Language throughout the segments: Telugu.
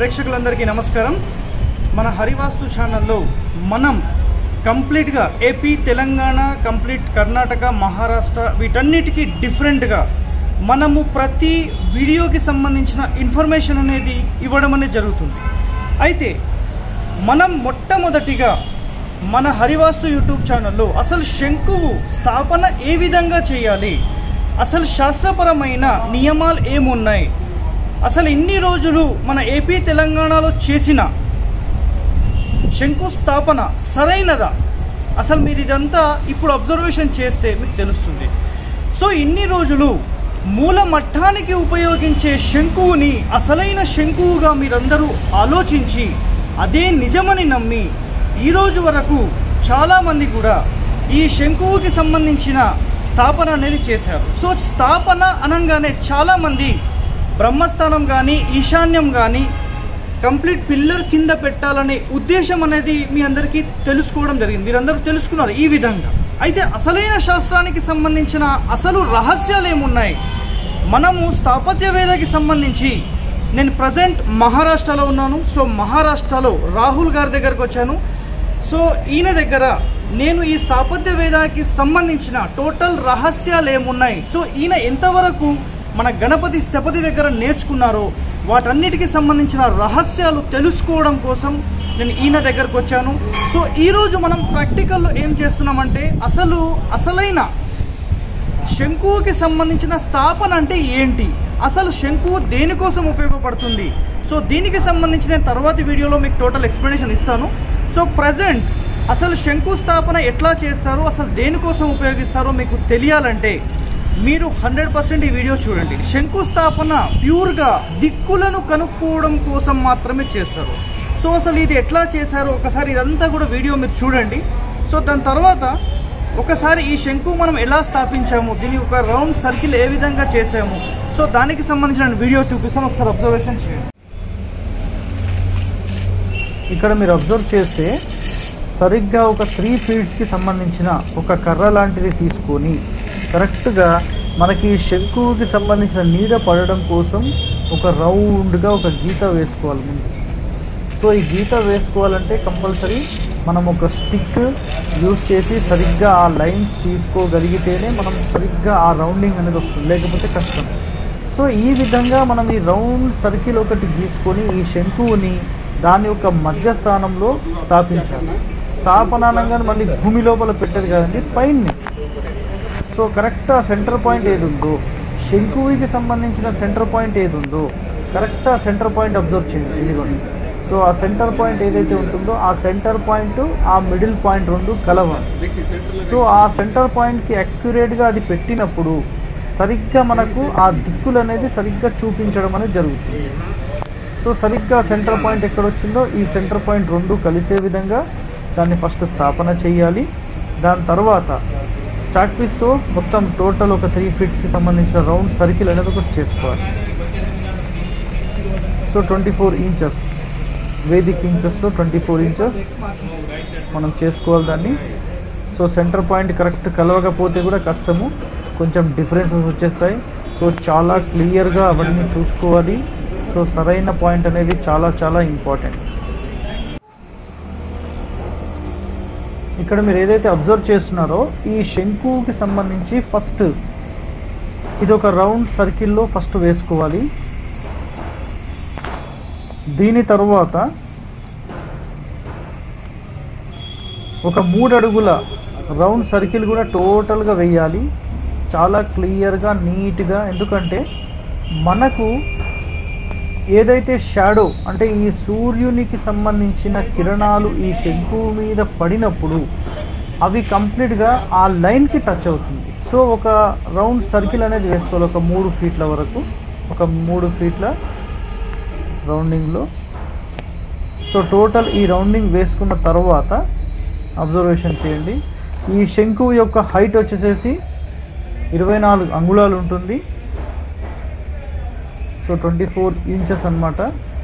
ప్రేక్షకులందరికీ నమస్కారం మన హరివాస్తు ఛానల్లో మనం కంప్లీట్గా ఏపీ తెలంగాణ కంప్లీట్ కర్ణాటక మహారాష్ట్ర వీటన్నిటికీ డిఫరెంట్గా మనము ప్రతి వీడియోకి సంబంధించిన ఇన్ఫర్మేషన్ అనేది ఇవ్వడం అనేది జరుగుతుంది అయితే మనం మొట్టమొదటిగా మన హరివాస్తు యూట్యూబ్ ఛానల్లో అసలు శంకువు స్థాపన ఏ విధంగా చేయాలి అసలు శాస్త్రపరమైన నియమాలు ఏమున్నాయి అసలు ఇన్ని రోజులు మన ఏపీ తెలంగాణలో చేసిన శంకుస్థాపన సరైనదా అసలు మీరు ఇదంతా ఇప్పుడు అబ్జర్వేషన్ చేస్తే మీకు తెలుస్తుంది సో ఇన్ని రోజులు మూల మట్టానికి ఉపయోగించే శంకువుని అసలైన శంకువుగా మీరందరూ ఆలోచించి అదే నిజమని నమ్మి ఈ రోజు వరకు చాలామంది కూడా ఈ శంకువుకి సంబంధించిన స్థాపన అనేది చేశారు సో స్థాపన అనగానే చాలామంది బ్రహ్మస్థానం కానీ ఈశాన్యం కానీ కంప్లీట్ పిల్లర్ కింద పెట్టాలనే ఉద్దేశం అనేది మీ అందరికీ తెలుసుకోవడం జరిగింది మీరందరూ తెలుసుకున్నారు ఈ విధంగా అయితే అసలైన శాస్త్రానికి సంబంధించిన అసలు రహస్యాలు ఏమున్నాయి మనము స్థాపత్య వేదకి సంబంధించి నేను ప్రజెంట్ మహారాష్ట్రలో ఉన్నాను సో మహారాష్ట్రలో రాహుల్ గారి దగ్గరకు వచ్చాను సో ఈయన దగ్గర నేను ఈ స్థాపత్య వేదానికి సంబంధించిన టోటల్ రహస్యాలు ఏమున్నాయి సో ఈయన ఎంతవరకు మన గణపతి స్థపతి దగ్గర నేర్చుకున్నారో వాటన్నిటికి సంబంధించిన రహస్యాలు తెలుసుకోవడం కోసం నేను ఈయన దగ్గరకు వచ్చాను సో ఈరోజు మనం ప్రాక్టికల్లో ఏం చేస్తున్నామంటే అసలు అసలైన శంకువుకి సంబంధించిన స్థాపన అంటే ఏంటి అసలు శంకువు దేనికోసం ఉపయోగపడుతుంది సో దీనికి సంబంధించి నేను తర్వాతి వీడియోలో మీకు టోటల్ ఎక్స్ప్లెనేషన్ ఇస్తాను సో ప్రజెంట్ అసలు శంకుస్థాపన ఎట్లా చేస్తారో అసలు దేనికోసం ఉపయోగిస్తారో మీకు తెలియాలంటే మీరు హండ్రెడ్ పర్సెంట్ ఈ వీడియో చూడండి శంకుస్థాపన ప్యూర్గా దిక్కులను కనుక్కోవడం కోసం మాత్రమే చేస్తారు సో అసలు ఇది ఎట్లా చేశారో ఒకసారి ఇదంతా కూడా వీడియో మీరు చూడండి సో దాని తర్వాత ఒకసారి ఈ శంకు మనం ఎలా స్థాపించాము దీని ఒక రౌండ్ సర్కిల్ ఏ విధంగా చేసాము సో దానికి సంబంధించిన వీడియో చూపిస్తాను ఒకసారి అబ్జర్వేషన్ చేయండి ఇక్కడ మీరు అబ్జర్వ్ చేస్తే సరిగ్గా ఒక త్రీ ఫీట్స్కి సంబంధించిన ఒక కర్ర లాంటిది తీసుకొని కరెక్ట్గా మనకి శంకువుకి సంబంధించిన నీడ పడడం కోసం ఒక రౌండ్గా ఒక గీత వేసుకోవాలి ముందు సో ఈ గీత వేసుకోవాలంటే కంపల్సరీ మనం ఒక స్టిక్ యూజ్ చేసి సరిగ్గా ఆ లైన్స్ తీసుకోగలిగితేనే మనం సరిగ్గా ఆ రౌండింగ్ అనేది వస్తుంది లేకపోతే కష్టం సో ఈ విధంగా మనం ఈ రౌండ్ సర్కిల్ ఒకటి గీసుకొని ఈ శంకువుని దాని యొక్క మధ్య స్థానంలో స్థాపించాలి స్థాపన అనగానే మళ్ళీ భూమి లోపల పెట్టేది కదండి పైన సో కరెక్ట్ ఆ సెంటర్ పాయింట్ ఏది ఉందో శంకువుకి సంబంధించిన సెంటర్ పాయింట్ ఏది ఉందో కరెక్ట్ ఆ సెంటర్ పాయింట్ అబ్జర్వ్ చేయండి ఇదిగోండి సో ఆ సెంటర్ పాయింట్ ఏదైతే ఉంటుందో ఆ సెంటర్ పాయింట్ ఆ మిడిల్ పాయింట్ రెండు కలవాలి సో ఆ సెంటర్ పాయింట్కి అక్యురేట్గా అది పెట్టినప్పుడు సరిగ్గా మనకు ఆ దిక్కులు అనేది సరిగ్గా చూపించడం అనేది జరుగుతుంది సో సరిగ్గా సెంటర్ పాయింట్ ఎక్కడ వచ్చిందో ఈ సెంటర్ పాయింట్ రెండు కలిసే విధంగా దాన్ని ఫస్ట్ స్థాపన చేయాలి దాని తర్వాత చాక్ పీస్తో మొత్తం టోటల్ ఒక త్రీ ఫీట్స్కి సంబంధించిన రౌండ్ సర్కిల్ అనేది ఒకటి చేసుకోవాలి so twenty four inches Vedic ఇంచెస్లో ట్వంటీ ఫోర్ ఇంచెస్ మనం చేసుకోవాలి దాన్ని సో సెంటర్ పాయింట్ కరెక్ట్ కలవకపోతే కూడా కష్టము కొంచెం డిఫరెన్సెస్ వచ్చేస్తాయి సో చాలా క్లియర్గా అవన్నీ చూసుకోవాలి సో సరైన పాయింట్ అనేది చాలా చాలా ఇంపార్టెంట్ ఇక్కడ మీరు ఏదైతే అబ్జర్వ్ చేస్తున్నారో ఈ శంకుకి సంబంధించి ఫస్ట్ ఇది ఒక రౌండ్ సర్కిల్లో ఫస్ట్ వేసుకోవాలి దీని తరువాత ఒక మూడు అడుగుల రౌండ్ సర్కిల్ కూడా టోటల్గా వేయాలి చాలా క్లియర్గా నీట్గా ఎందుకంటే మనకు ఏదైతే షాడో అంటే ఈ సూర్యునికి సంబంధించిన కిరణాలు ఈ శంకువు మీద పడినప్పుడు అవి కంప్లీట్గా ఆ లైన్కి టచ్ అవుతుంది సో ఒక రౌండ్ సర్కిల్ అనేది వేసుకోవాలి ఒక మూడు ఫీట్ల వరకు ఒక మూడు ఫీట్ల రౌండింగ్లో సో టోటల్ ఈ రౌండింగ్ వేసుకున్న తర్వాత అబ్జర్వేషన్ చేయండి ఈ శంకువు యొక్క హైట్ వచ్చేసేసి ఇరవై నాలుగు అంగుళాలు ఉంటుంది సో ట్వంటీ ఫోర్ ఇంచెస్ అనమాట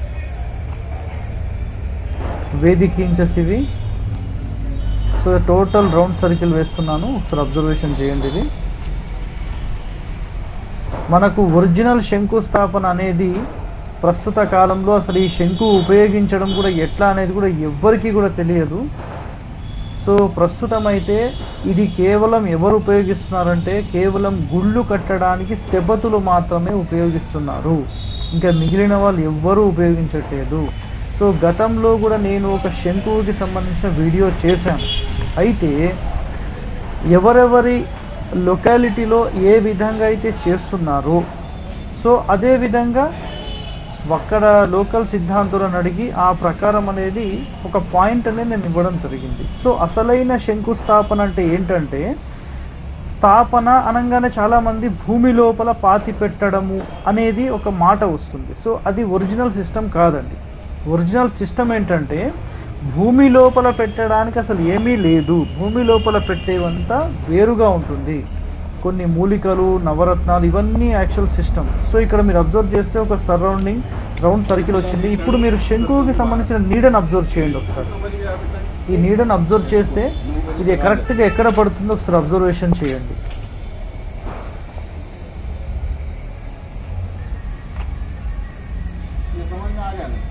వేదిక్ ఇంచెస్ ఇవి సో టోటల్ రౌండ్ సర్కిల్ వేస్తున్నాను ఒకసారి అబ్జర్వేషన్ చేయండి ఇది మనకు ఒరిజినల్ శంకుస్థాపన అనేది ప్రస్తుత కాలంలో అసలు ఈ శంకు ఉపయోగించడం కూడా ఎట్లా అనేది కూడా ఎవ్వరికీ కూడా తెలియదు సో ప్రస్తుతం అయితే ఇది కేవలం ఎవరు ఉపయోగిస్తున్నారంటే కేవలం గుళ్ళు కట్టడానికి స్తెపతులు మాత్రమే ఉపయోగిస్తున్నారు ఇంకా మిగిలిన వాళ్ళు ఎవ్వరూ ఉపయోగించట్లేదు సో గతంలో కూడా నేను ఒక శంకువుకి సంబంధించిన వీడియో చేశాను అయితే ఎవరెవరి లొకాలిటీలో ఏ విధంగా అయితే చేస్తున్నారో సో అదే విధంగా అక్కడ లోకల్ సిద్ధాంతులను అడిగి ఆ ప్రకారం అనేది ఒక పాయింట్ అనేది నేను ఇవ్వడం జరిగింది సో అసలైన శంకుస్థాపన అంటే ఏంటంటే స్థాపన అనగానే చాలా మంది భూమి లోపల పాతి పెట్టడము అనేది ఒక మాట వస్తుంది సో అది ఒరిజినల్ సిస్టమ్ కాదండి ఒరిజినల్ సిస్టమ్ ఏంటంటే భూమి లోపల పెట్టడానికి అసలు ఏమీ లేదు భూమి లోపల పెట్టేవంతా వేరుగా ఉంటుంది కొన్ని మూలికలు నవరత్నాలు ఇవన్నీ యాక్చువల్ సిస్టమ్ సో ఇక్కడ మీరు అబ్జర్వ్ చేస్తే ఒక సరౌండింగ్ రౌండ్ సర్కిల్ వచ్చింది ఇప్పుడు మీరు శంకువుకి సంబంధించిన నీడను అబ్జర్వ్ చేయండి ఒకసారి ఈ నీడను అబ్జర్వ్ చేస్తే ఇది కరెక్ట్గా ఎక్కడ పడుతుందో ఒకసారి అబ్జర్వేషన్ చేయండి ये समझ में आ गया ना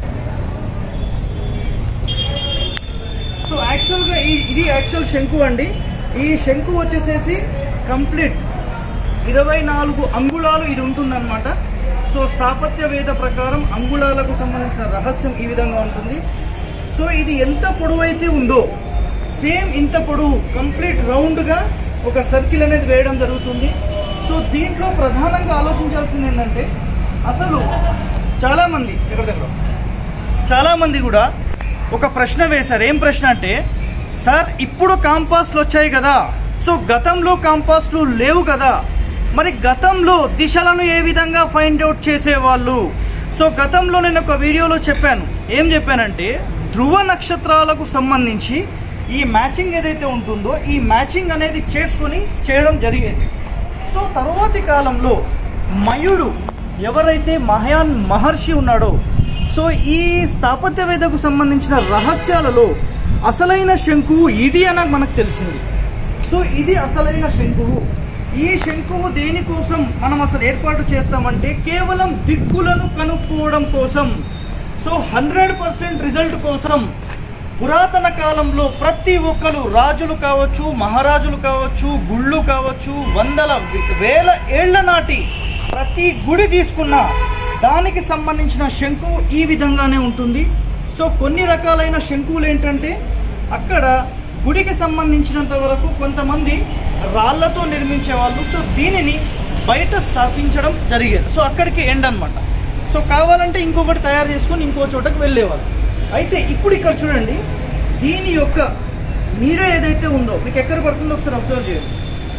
సో యాక్చువల్గా ఈ ఇది యాక్చువల్ శంకు అండి ఈ శంకు వచ్చేసేసి కంప్లీట్ ఇరవై నాలుగు అంగుళాలు ఇది ఉంటుందన్నమాట సో స్థాపత్య వేద ప్రకారం అంగుళాలకు సంబంధించిన రహస్యం ఈ విధంగా ఉంటుంది సో ఇది ఎంత పొడవైతే ఉందో సేమ్ ఇంత పొడవు కంప్లీట్ రౌండ్గా ఒక సర్కిల్ అనేది వేయడం జరుగుతుంది సో దీంట్లో ప్రధానంగా ఆలోచించాల్సింది ఏంటంటే అసలు చాలామంది ఎక్కడ దగ్గర చాలా మంది కూడా ఒక ప్రశ్న వేశారు ఏం ప్రశ్న అంటే సార్ ఇప్పుడు కాంపాస్లు వచ్చాయి కదా సో గతంలో కాంపాస్లు లేవు కదా మరి గతంలో దిశలను ఏ విధంగా ఫైండ్ అవుట్ చేసేవాళ్ళు సో గతంలో నేను ఒక వీడియోలో చెప్పాను ఏం చెప్పానంటే ధ్రువ నక్షత్రాలకు సంబంధించి ఈ మ్యాచింగ్ ఏదైతే ఉంటుందో ఈ మ్యాచింగ్ అనేది చేసుకొని చేయడం జరిగేది సో తరువాతి కాలంలో మయుడు ఎవరైతే మహయాన్ మహర్షి ఉన్నాడో సో ఈ స్థాపత్య వేదకు సంబంధించిన రహస్యాలలో అసలైన శంకువు ఇది అని మనకు తెలిసింది సో ఇది అసలైన శంకువు ఈ శంకువు దేనికోసం మనం అసలు ఏర్పాటు చేస్తామంటే కేవలం దిక్కులను కనుక్కోవడం కోసం సో హండ్రెడ్ పర్సెంట్ రిజల్ట్ కోసం పురాతన కాలంలో ప్రతి ఒక్కరు రాజులు కావచ్చు మహారాజులు కావచ్చు గుళ్ళు కావచ్చు వందల వి- వేల ఏళ్ల నాటి ప్రతి గుడి తీసుకున్న దానికి సంబంధించిన శంకు ఈ విధంగానే ఉంటుంది సో కొన్ని రకాలైన శంకువులు ఏంటంటే అక్కడ గుడికి సంబంధించినంత వరకు కొంతమంది రాళ్లతో నిర్మించే వాళ్ళు సో దీనిని బయట స్థాపించడం జరిగేది సో అక్కడికి ఎండ్ అన్నమాట సో కావాలంటే ఇంకొకటి తయారు చేసుకొని ఇంకో చోటకి వెళ్ళేవాళ్ళు అయితే ఇప్పుడు ఇక్కడ చూడండి దీని యొక్క నీడ ఏదైతే ఉందో మీకు ఎక్కడ పడుతుందో ఒకసారి అబ్జర్వ్ చేయండి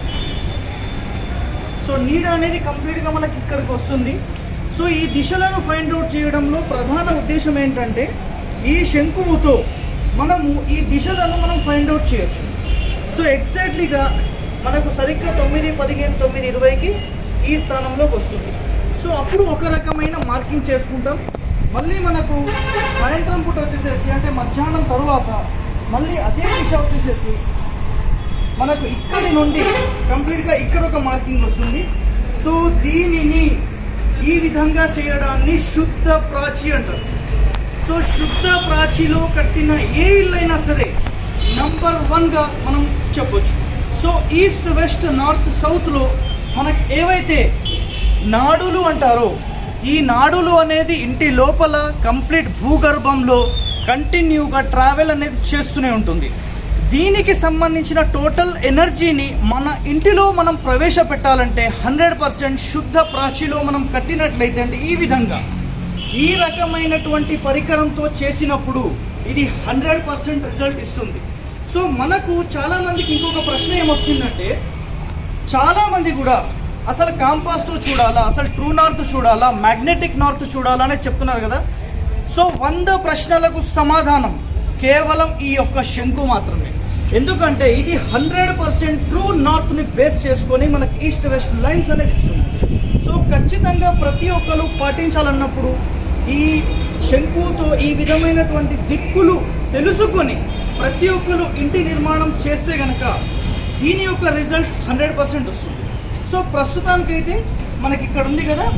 సో నీడ అనేది కంప్లీట్గా మనకి ఇక్కడికి వస్తుంది సో ఈ దిశలను ఫైండ్ అవుట్ చేయడంలో ప్రధాన ఉద్దేశం ఏంటంటే ఈ శంకువుతో మనము ఈ దిశలను మనం ఫైండ్ అవుట్ చేయొచ్చు సో ఎగ్జాక్ట్లీగా మనకు సరిగ్గా తొమ్మిది పదిహేను తొమ్మిది ఇరవైకి ఈ స్థానంలోకి వస్తుంది సో అప్పుడు ఒక రకమైన మార్కింగ్ చేసుకుంటాం మళ్ళీ మనకు సాయంత్రం పూట వచ్చేసేసి అంటే మధ్యాహ్నం తరువాత మళ్ళీ అదే దిశ వచ్చేసేసి మనకు ఇక్కడి నుండి కంప్లీట్గా ఇక్కడ ఒక మార్కింగ్ వస్తుంది సో దీనిని ఈ విధంగా చేయడాన్ని శుద్ధ ప్రాచి అంటారు సో శుద్ధ ప్రాచిలో కట్టిన ఏ ఇల్లైనా సరే నంబర్ వన్గా మనం చెప్పొచ్చు సో ఈస్ట్ వెస్ట్ నార్త్ సౌత్లో మనకు ఏవైతే నాడులు అంటారో ఈ నాడులు అనేది ఇంటి లోపల కంప్లీట్ భూగర్భంలో కంటిన్యూగా ట్రావెల్ అనేది చేస్తూనే ఉంటుంది దీనికి సంబంధించిన టోటల్ ఎనర్జీని మన ఇంటిలో మనం ప్రవేశపెట్టాలంటే హండ్రెడ్ పర్సెంట్ శుద్ధ ప్రాచిలో మనం కట్టినట్లయితే అంటే ఈ విధంగా ఈ రకమైనటువంటి పరికరంతో చేసినప్పుడు ఇది హండ్రెడ్ పర్సెంట్ రిజల్ట్ ఇస్తుంది సో మనకు చాలా మందికి ఇంకొక ప్రశ్న ఏమొస్తుందంటే చాలా మంది కూడా అసలు కాంపాస్తో చూడాలా అసలు ట్రూ నార్త్ చూడాలా మ్యాగ్నెటిక్ నార్త్ చూడాలా అనేది చెప్తున్నారు కదా సో వంద ప్రశ్నలకు సమాధానం కేవలం ఈ యొక్క శంకు మాత్రమే ఎందుకంటే ఇది హండ్రెడ్ పర్సెంట్ ట్రూ నార్త్ ని బేస్ చేసుకొని మనకి ఈస్ట్ వెస్ట్ లైన్స్ అనేది ఇస్తుంది సో ఖచ్చితంగా ప్రతి ఒక్కరు పాటించాలన్నప్పుడు ఈ శంకుతో ఈ విధమైనటువంటి దిక్కులు తెలుసుకొని ప్రతి ఒక్కరు ఇంటి నిర్మాణం చేస్తే గనక దీని యొక్క రిజల్ట్ హండ్రెడ్ పర్సెంట్ వస్తుంది సో ప్రస్తుతానికైతే మనకి ఇక్కడ ఉంది కదా సో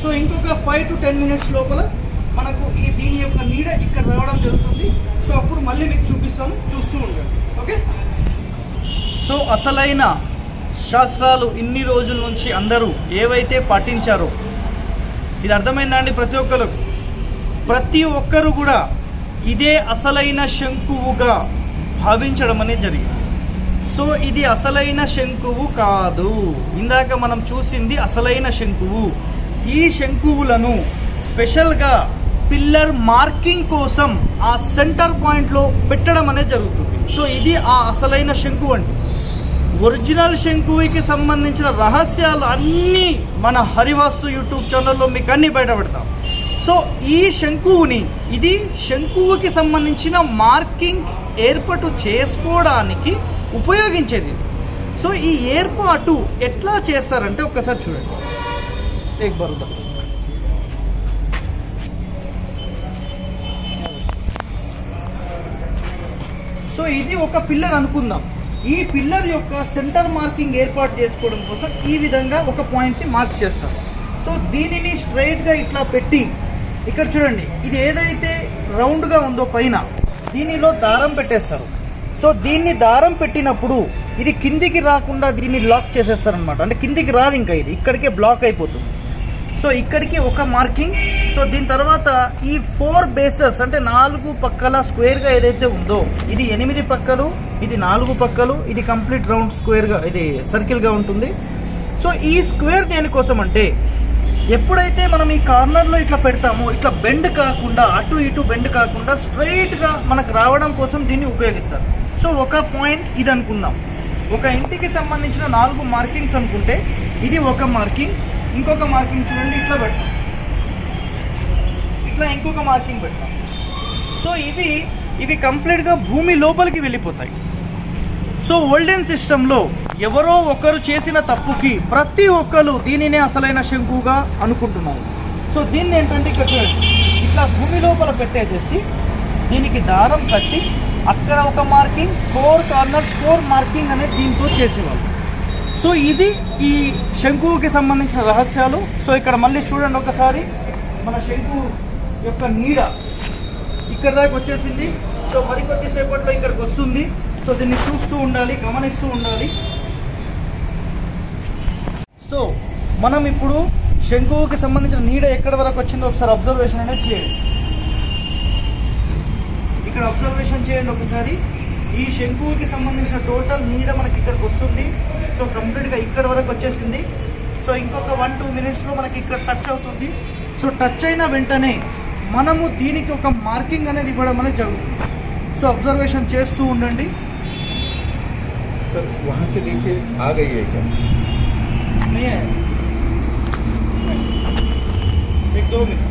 సో ఇంకొక ఫైవ్ టు టెన్ మినిట్స్ లోపల మనకు ఈ దీని యొక్క నీడ ఇక్కడ రావడం జరుగుతుంది సో అప్పుడు మళ్ళీ మీకు చూపిస్తాము చూస్తూ ఉండండి ఓకే సో అసలైన శాస్త్రాలు ఇన్ని రోజుల నుంచి అందరూ ఏవైతే పాటించారో ఇది అర్థమైందా అండి ప్రతి ఒక్కరు ప్రతి ఒక్కరు కూడా ఇదే అసలైన శంకువుగా భావించడం అనేది జరిగింది సో ఇది అసలైన శంకువు కాదు ఇందాక మనం చూసింది అసలైన శంకువు ఈ శంకువులను స్పెషల్గా పిల్లర్ మార్కింగ్ కోసం ఆ సెంటర్ పాయింట్లో పెట్టడం అనేది జరుగుతుంది సో ఇది ఆ అసలైన శంకువు అండి ఒరిజినల్ శంకువుకి సంబంధించిన రహస్యాలు అన్నీ మన హరివాస్తు యూట్యూబ్ ఛానల్లో మీకు అన్ని బయటపెడతాం సో ఈ శంకువుని ఇది శంకువుకి సంబంధించిన మార్కింగ్ ఏర్పాటు చేసుకోవడానికి ఉపయోగించేది సో ఈ ఏర్పాటు ఎట్లా చేస్తారంటే ఒక్కసారి చూడండి ఏక్ బార్ ఉధర్. సో ఇది ఒక పిల్లర్ అనుకుందాం ఈ పిల్లర్ యొక్క సెంటర్ మార్కింగ్ ఏర్పాటు చేసుకోవడం కోసం ఈ విధంగా ఒక పాయింట్ని మార్క్ చేస్తారు సో దీనిని స్ట్రైట్గా ఇట్లా పెట్టి ఇక్కడ చూడండి ఇది ఏదైతే రౌండ్గా ఉందో పైన దీనిలో దారం పెట్టేస్తారు సో దీన్ని దారం పెట్టినప్పుడు ఇది కిందికి రాకుండా దీన్ని లాక్ చేసేస్తారు అనమాట అంటే కిందికి రాదు ఇంకా ఇది ఇక్కడికే బ్లాక్ అయిపోతుంది సో ఇక్కడికి ఒక మార్కింగ్ సో దీని తర్వాత ఈ ఫోర్ బేసెస్ అంటే నాలుగు పక్కల స్క్వేర్గా ఏదైతే ఉందో ఇది ఎనిమిది పక్కలు ఇది నాలుగు పక్కలు ఇది కంప్లీట్ రౌండ్ స్క్వేర్గా ఇది సర్కిల్గా ఉంటుంది సో ఈ స్క్వేర్ దేనికోసం అంటే ఎప్పుడైతే మనం ఈ కార్నర్లో ఇట్లా పెడతామో ఇట్లా బెండ్ కాకుండా అటు ఇటు బెండ్ కాకుండా స్ట్రైట్గా మనకు రావడం కోసం దీన్ని ఉపయోగిస్తారు సో ఒక పాయింట్ ఇది అనుకుందాం ఒక ఇంటికి సంబంధించిన నాలుగు మార్కింగ్స్ అనుకుంటే ఇది ఒక మార్కింగ్ ఇంకొక మార్కింగ్ చూడండి ఇట్లా పెడతాం ఇట్లా ఇంకొక మార్కింగ్ పెడతాం సో ఇవి ఇవి కంప్లీట్గా భూమి లోపలికి వెళ్ళిపోతాయి సో ఓల్డెన్ సిస్టంలో ఎవరో ఒకరు చేసిన తప్పుకి ప్రతి ఒక్కరు దీనినే అసలైన శంకుగా అనుకుంటున్నారు సో దీన్ని ఏంటంటే ఇక్కడ చూడండి ఇట్లా భూమి లోపల పెట్టేసేసి దీనికి దారం కట్టి అక్కడ ఒక marking four corners four marking అనేది దీంతో చేసేవాళ్ళు సో ఇది ఈ శంకువుకి సంబంధించిన రహస్యాలు సో ఇక్కడ మళ్ళీ చూడండి ఒకసారి మన శంకు యొక్క నీడ ఇక్కడ దాకా వచ్చేసింది సో మరికొద్ది సేపట్లో ఇక్కడికి వస్తుంది సో దీన్ని చూస్తూ ఉండాలి గమనిస్తూ ఉండాలి సో మనం ఇప్పుడు శంకువుకి సంబంధించిన నీడ ఎక్కడి వరకు వచ్చిందో ఒకసారి అబ్జర్వేషన్ అనేది చేయండి ఇక్కడ అబ్జర్వేషన్ చేయండి ఒకసారి ఈ శంకువుకి సంబంధించిన టోటల్ నీడ మనకి ఇక్కడికి వస్తుంది సో కంప్లీట్గా ఇక్కడ వరకు వచ్చేసింది సో ఇంకొక వన్ టూ మినిట్స్లో మనకి ఇక్కడ టచ్ అవుతుంది సో టచ్ అయిన వెంటనే మనము దీనికి ఒక మార్కింగ్ అనేది ఇవ్వడం అనేది జరుగుతుంది సో అబ్జర్వేషన్ చేస్తూ ఉండండి सर वहाँ से नीचे आ गई है क्या नहीं है एक दो मिनट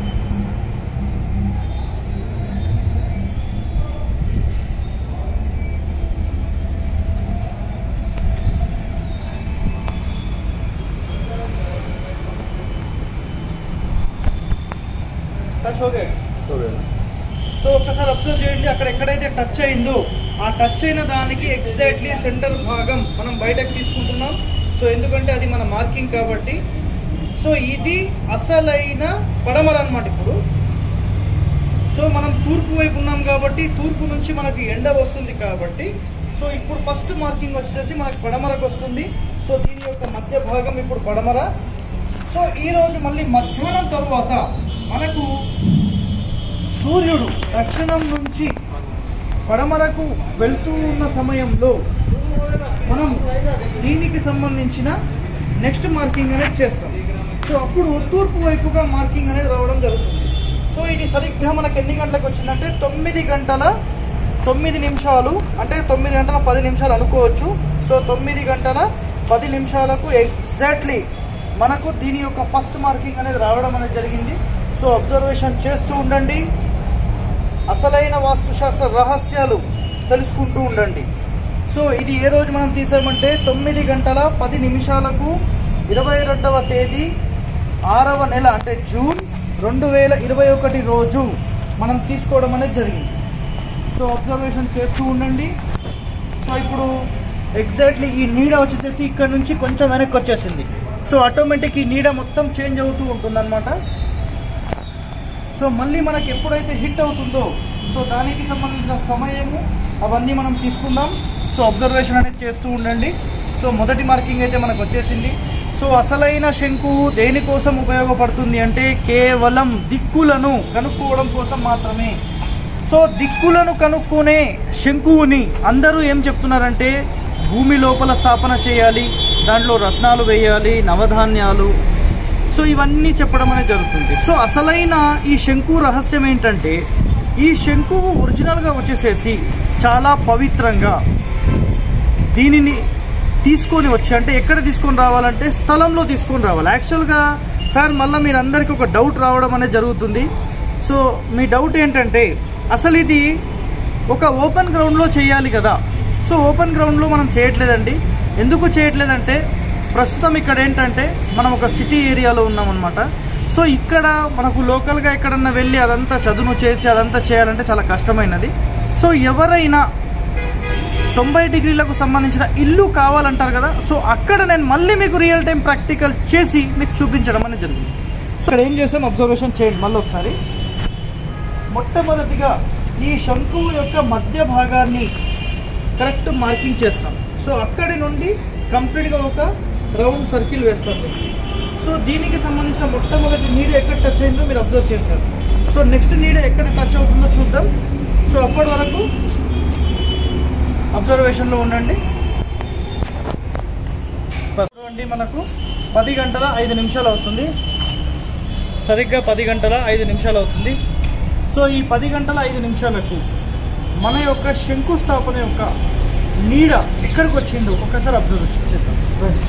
టచ్ हो गया तो गया సో ఒక్కసారి అబ్జర్వ్ చేయండి అక్కడ ఎక్కడైతే టచ్ అయిందో ఆ టచ్ అయిన దానికి ఎగ్జాక్ట్లీ సెంటర్ భాగం మనం బయటకు తీసుకుంటున్నాం సో ఎందుకంటే అది మన మార్కింగ్ కాబట్టి సో ఇది అసలైన పడమర అన్నమాట ఇప్పుడు సో మనం తూర్పు వైపు ఉన్నాం కాబట్టి తూర్పు నుంచి మనకి ఎండ వస్తుంది కాబట్టి సో ఇప్పుడు ఫస్ట్ మార్కింగ్ వచ్చేసి మనకి పడమరకు వస్తుంది సో దీని యొక్క మధ్య భాగం ఇప్పుడు పడమర సో ఈ రోజు మళ్ళీ మధ్యాహ్నం తరువాత మనకు సూర్యుడు దక్షిణం నుంచి పడమరకు వెళ్తూ ఉన్న సమయంలో మనం దీనికి సంబంధించిన నెక్స్ట్ మార్కింగ్ అనేది చేస్తాం సో అప్పుడు తూర్పు వైపుగా మార్కింగ్ అనేది రావడం జరుగుతుంది సో ఇది సరిగ్గా మనకు ఎన్ని గంటలకు వచ్చిందంటే తొమ్మిది గంటల తొమ్మిది నిమిషాలు అంటే తొమ్మిది గంటల పది నిమిషాలు అనుకోవచ్చు సో తొమ్మిది గంటల పది నిమిషాలకు ఎగ్జాక్ట్లీ మనకు దీని యొక్క ఫస్ట్ మార్కింగ్ అనేది రావడం అనేది జరిగింది సో అబ్జర్వేషన్ చేస్తూ ఉండండి అసలైన వాస్తుశాస్త్ర రహస్యాలు తెలుసుకుంటూ ఉండండి సో ఇది ఏ రోజు మనం తీసామంటే తొమ్మిది గంటల పది నిమిషాలకు ఇరవై రెండవ తేదీ ఆరవ నెల అంటే జూన్ రెండు వేల ఇరవై ఒకటి రోజు మనం తీసుకోవడం అనేది జరిగింది సో అబ్జర్వేషన్ చేస్తూ ఉండండి సో ఇప్పుడు ఎగ్జాక్ట్లీ ఈ నీడ వచ్చేసేసి ఇక్కడ నుంచి కొంచెం వెనక్కి వచ్చేసింది సో ఆటోమేటిక్ ఈ నీడ మొత్తం చేంజ్ అవుతూ ఉంటుందన్నమాట సో మళ్ళీ మనకి ఎప్పుడైతే హిట్ అవుతుందో సో దానికి సంబంధించిన సమయము అవన్నీ మనం తీసుకుందాం సో అబ్జర్వేషన్ అనేది చేస్తూ ఉండండి సో మొదటి మార్కింగ్ అయితే మనకు వచ్చేసింది సో అసలైన శంకువు దేనికోసం ఉపయోగపడుతుంది అంటే కేవలం దిక్కులను కనుక్కోవడం కోసం మాత్రమే సో దిక్కులను కనుక్కునే శంకువుని అందరూ ఏం చెప్తున్నారంటే భూమి లోపల స్థాపన చేయాలి దాంట్లో రత్నాలు వేయాలి నవధాన్యాలు సో ఇవన్నీ చెప్పడం అనేది జరుగుతుంది సో అసలైన ఈ శంకు రహస్యం ఏంటంటే ఈ శంకువు ఒరిజినల్గా వచ్చేసేసి చాలా పవిత్రంగా దీనిని తీసుకొని వచ్చి అంటే ఎక్కడ తీసుకొని రావాలంటే స్థలంలో తీసుకొని రావాలి యాక్చువల్గా సార్ మళ్ళీ మీరు అందరికీ ఒక డౌట్ రావడం అనేది జరుగుతుంది సో మీ డౌట్ ఏంటంటే అసలు ఇది ఒక ఓపెన్ గ్రౌండ్లో చేయాలి కదా సో ఓపెన్ గ్రౌండ్లో మనం చేయట్లేదండి ఎందుకు చేయట్లేదంటే ప్రస్తుతం ఇక్కడ ఏంటంటే మనం ఒక సిటీ ఏరియాలో ఉన్నామన్నమాట సో ఇక్కడ మనకు లోకల్గా ఎక్కడన్నా వెళ్ళి అదంతా చదును చేసి అదంతా చేయాలంటే చాలా కష్టమైనది సో ఎవరైనా తొంభై డిగ్రీలకు సంబంధించిన ఇల్లు కావాలంటారు కదా సో అక్కడ నేను మళ్ళీ మీకు రియల్ టైం ప్రాక్టికల్ చేసి మీకు చూపించడం అనేది జరిగింది సో ఇక్కడ ఏం చేసాం అబ్జర్వేషన్ చేయండి మళ్ళీ ఒకసారి మొట్టమొదటిగా ఈ శంకువు యొక్క మధ్య భాగాన్ని కరెక్ట్ మార్కింగ్ చేస్తాం సో అక్కడి నుండి కంప్లీట్గా ఒక రౌండ్ సర్కిల్ వేస్తాం సో దీనికి సంబంధించిన మొట్టమొదటి నీడ ఎక్కడ టచ్ అయిందో మీరు అబ్జర్వ్ చేశారు సో నెక్స్ట్ నీడ ఎక్కడ టచ్ అవుతుందో చూద్దాం సో అప్పటి వరకు అబ్జర్వేషన్లో ఉండండి చూడండి మనకు పది గంటల ఐదు నిమిషాలు అవుతుంది సరిగ్గా పది గంటల ఐదు నిమిషాలు అవుతుంది సో ఈ పది గంటల ఐదు నిమిషాలకు మన యొక్క శంకుస్థాపన యొక్క నీడ ఎక్కడికి వచ్చిందో ఒకసారి అబ్జర్వేషన్ చేద్దాం రండి.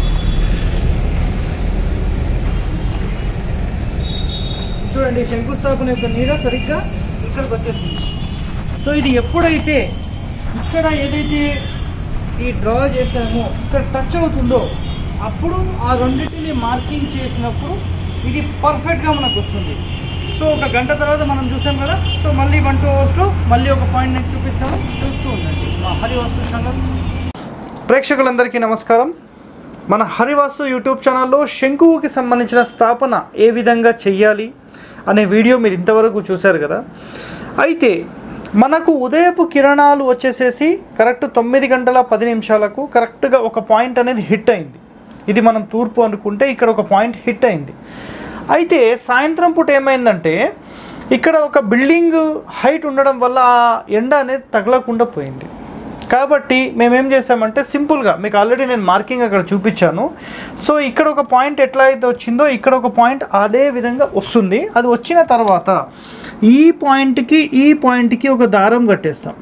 చూడండి శంకుస్థాపన యొక్క నీడ సరిగ్గా ఇక్కడికి వచ్చేసింది సో ఇది ఎప్పుడైతే ఇక్కడ ఏదైతే ఈ డ్రా చేసామో ఇక్కడ టచ్ అవుతుందో అప్పుడు ఆ రెండింటిని మార్కింగ్ చేసినప్పుడు ఇది పర్ఫెక్ట్గా మనకు వస్తుంది సో ఒక గంట తర్వాత మనం చూసాం కదా సో మళ్ళీ వన్ టూ అవర్స్లో మళ్ళీ ఒక పాయింట్ నేను చూపిస్తాను చూస్తూ ఉండండి మా హరివాస్తు ఛానల్ ప్రేక్షకులందరికీ నమస్కారం మన హరివాస్తు యూట్యూబ్ ఛానల్లో శంకువుకి సంబంధించిన స్థాపన ఏ విధంగా చెయ్యాలి అనే వీడియో మీరు ఇంతవరకు చూశారు కదా అయితే మనకు ఉదయపు కిరణాలు వచ్చేసేసి కరెక్ట్ తొమ్మిది గంటల పది నిమిషాలకు కరెక్ట్గా ఒక పాయింట్ అనేది హిట్ అయింది ఇది మనం తూర్పు అనుకుంటే ఇక్కడ ఒక పాయింట్ హిట్ అయింది అయితే సాయంత్రం పూట ఏమైందంటే ఇక్కడ ఒక బిల్డింగ్ హైట్ ఉండడం వల్ల ఆ ఎండ అనేది తగలకుండా పోయింది కాబట్టి మేమేం చేసామంటే సింపుల్గా మీకు ఆల్రెడీ నేను మార్కింగ్ అక్కడ చూపించాను సో ఇక్కడ ఒక పాయింట్ ఎట్లా అయితే వచ్చిందో ఇక్కడ ఒక పాయింట్ అదే విధంగా వస్తుంది అది వచ్చిన తర్వాత ఈ పాయింట్కి ఈ పాయింట్కి ఒక దారం కట్టేస్తాం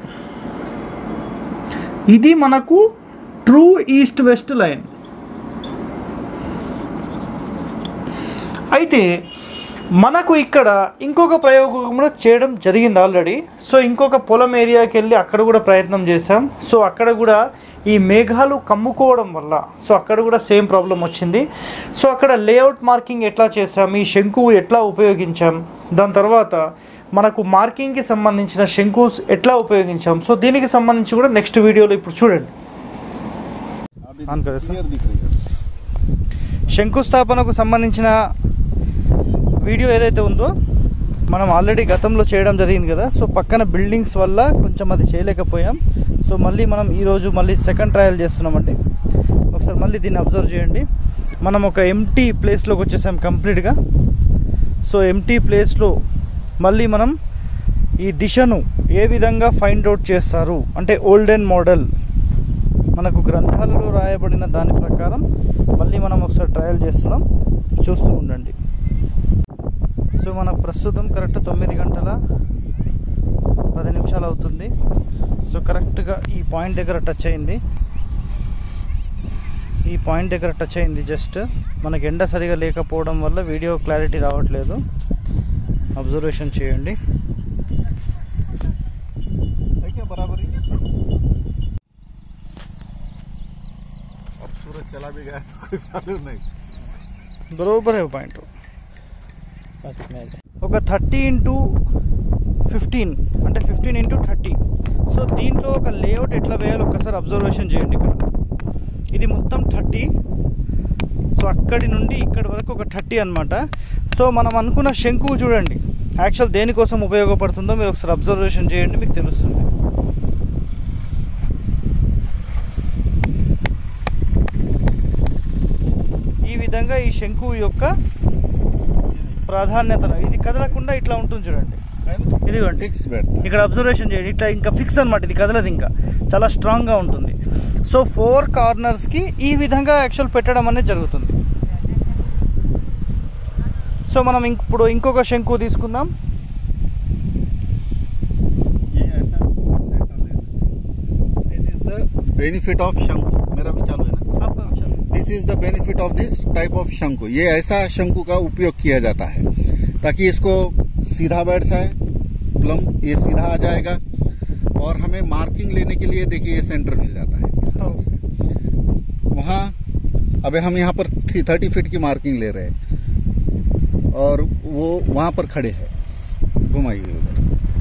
ఇది మనకు ట్రూ ఈస్ట్ వెస్ట్ లైన్ అయితే మనకు ఇక్కడ ఇంకొక ప్రయోగం కూడా చేయడం జరిగింది ఆల్రెడీ సో ఇంకొక పొలం ఏరియాకి వెళ్ళి అక్కడ కూడా ప్రయత్నం చేసాం సో అక్కడ కూడా ఈ మేఘాలు కమ్ముకోవడం వల్ల సో అక్కడ కూడా సేమ్ ప్రాబ్లం వచ్చింది సో అక్కడ లేఅవుట్ మార్కింగ్ ఎట్లా చేసాం ఈ శంకువు ఎట్లా ఉపయోగించాం దాని తర్వాత మనకు మార్కింగ్కి సంబంధించిన శంకుస్ ఎట్లా ఉపయోగించాం సో దీనికి సంబంధించి కూడా నెక్స్ట్ వీడియోలో ఇప్పుడు చూడండి अभी ऑन करो सर। क्लियर दिख रही है శంకుస్థాపనకు సంబంధించిన వీడియో ఏదైతే ఉందో మనం ఆల్రెడీ గతంలో చేయడం జరిగింది కదా సో పక్కన బిల్డింగ్స్ వల్ల కొంచెం అది చేయలేకపోయాం సో మళ్ళీ మనం ఈరోజు మళ్ళీ సెకండ్ ట్రయల్ చేస్తున్నామండి ఒకసారి మళ్ళీ దీన్ని అబ్జర్వ్ చేయండి మనం ఒక ఎంటీ ప్లేస్లోకి వచ్చేసాం కంప్లీట్గా సో ఎంటీ ప్లేస్లో మళ్ళీ మనం ఈ దిశను ఏ విధంగా ఫైండ్ అవుట్ చేస్తారు అంటే ఓల్డెన్ మోడల్ మనకు గ్రంథాలలో రాయబడిన దాని ప్రకారం మళ్ళీ మనం ఒకసారి ట్రయల్ చేస్తున్నాం చూస్తూ ఉండండి సో మన ప్రస్తుతం కరెక్ట్ తొమ్మిది గంటల పది నిమిషాలు అవుతుంది సో కరెక్ట్గా ఈ పాయింట్ దగ్గర టచ్ అయింది ఈ పాయింట్ దగ్గర టచ్ అయింది జస్ట్ మనకి ఎండ సరిగా లేకపోవడం వల్ల వీడియో క్లారిటీ రావట్లేదు అబ్జర్వేషన్ చేయండి है क्या बराबरी अब सूरज चला भी गया तो कोई प्रॉब्लम नहीं బరోబర్ పాయింట్ ఒక థర్టీ ఇంటూ ఫిఫ్టీన్ అంటే ఫిఫ్టీన్ ఇంటూ థర్టీ సో దీంట్లో ఒక లేఅవుట్ ఎట్లా వేయాలో ఒకసారి అబ్జర్వేషన్ చేయండి ఇక్కడ ఇది మొత్తం థర్టీ సో అక్కడి నుండి ఇక్కడి వరకు ఒక థర్టీ అనమాట సో మనం అనుకున్న శంకువు చూడండి యాక్చువల్ దేనికోసం ఉపయోగపడుతుందో మీరు ఒకసారి అబ్జర్వేషన్ చేయండి మీకు తెలుస్తుంది ఈ విధంగా ఈ శంకువు యొక్క ప్రాధాన్యత ఇది కదలకుండా ఇట్లా ఉంటుంది చూడండి ఇదిగోండి ఫిక్స్ బెడ్ ఇక్కడ అబ్జర్వేషన్ చేయండి ఇట్లా ఇంకా ఫిక్స్ అన్నమాట ఇది కదలదు ఇంకా చాలా స్ట్రాంగ్గా ఉంటుంది సో ఫోర్ కార్నర్స్కి ఈ విధంగా యాక్చువల్ పెట్టడం అనేది జరుగుతుంది సో మనం ఇంక- ఇప్పుడు ఇంకొక శంకు తీసుకుందాం ये ऐसा this is the benefit of शंकु मेरा भी चालू है ना this is the benefit of this type of शंकु ये ऐसा शंकु का उपयोग किया जाता है ताकि इसको सीधा बैठ जाए प्लम ये सीधा आ जाएगा और हमें मार्किंग लेने के लिए देखिए ये सेंटर मिल जाता है इस तरह से वहाँ अबे हम यहाँ पर थर्टी फीट की मार्किंग ले रहे हैं और वो वहाँ पर खड़े हैं घुमाइए उधर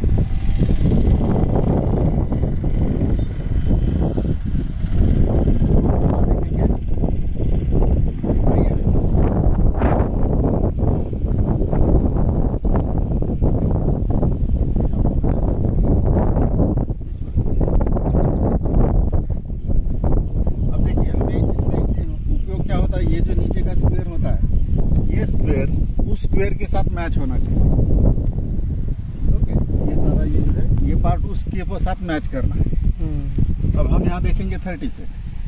अब देखिए हमें इसमें उपयोग क्या होता है ये जो नीचे का स्क्वायर होता है ये स्क्वायर उस स्क्वायर के साथ मैच होना चाहिए ओके ये सारा ये जो है ये पार्ट उसके साथ मैच करना है अब हम यहाँ देखेंगे थर्टी से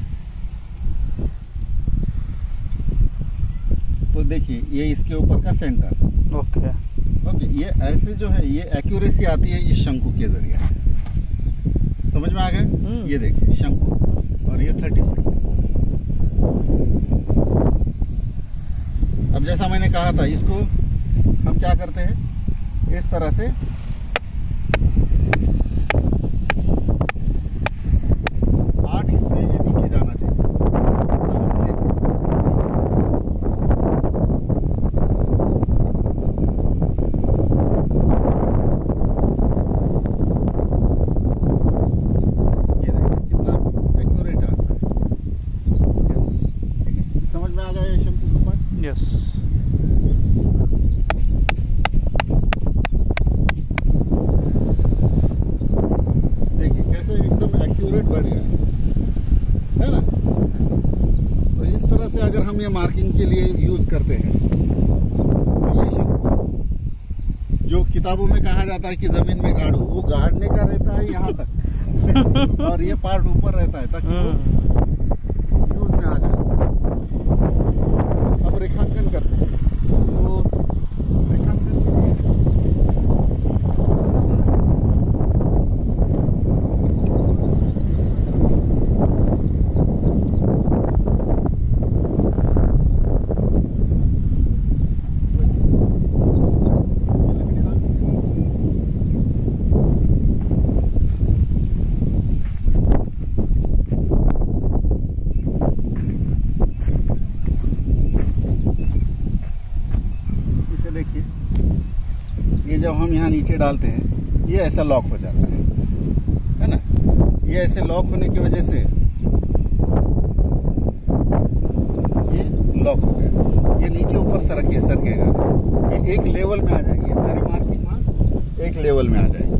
तो देखिए ये इसके ऊपर का सेंटर ఓకే ओके ये ऐसे जो है ये एक्यूरेसी आती है इस शंकु के जरिए समझ में आ गए हम्म। ये देखिए शंकु और ये थर्टी अब जैसा मैंने कहा था इसको हम क्या करते हैं इस तरह से आठ इसमें ये नीचे जाना चाहिए अब हम देखिए। ये देखिए कितना एक्यूरेट आता है समझ में आ गया ये शंकु का पार्ट ఎస్ देखिए कैसे एकदम एक्यूरेट बढ़ गया है ना तो इस तरह से अगर हम ये मार्किंग के लिए यूज करते हैं तो ये शंकु जो किताबों में कहा जाता है कि जमीन में गाड़ो वो गाड़ने का रहता है यहाँ तक और ये पार्ट ऊपर रहता है ताकि वो यूज में आ जाए अब रेखांकन करते हैं तो रेखांकन के लिए इसे देखिए ये जब हम यहाँ नीचे डालते हैं ये ऐसा लॉक हो जाता है है ना ये ऐसे लॉक होने की वजह से ये लॉक हो गया ये नीचे ऊपर सरके सरकेगा ये एक लेवल में आ जाएगी ये सारी मार्किंग वहाँ एक लेवल में आ जाएगी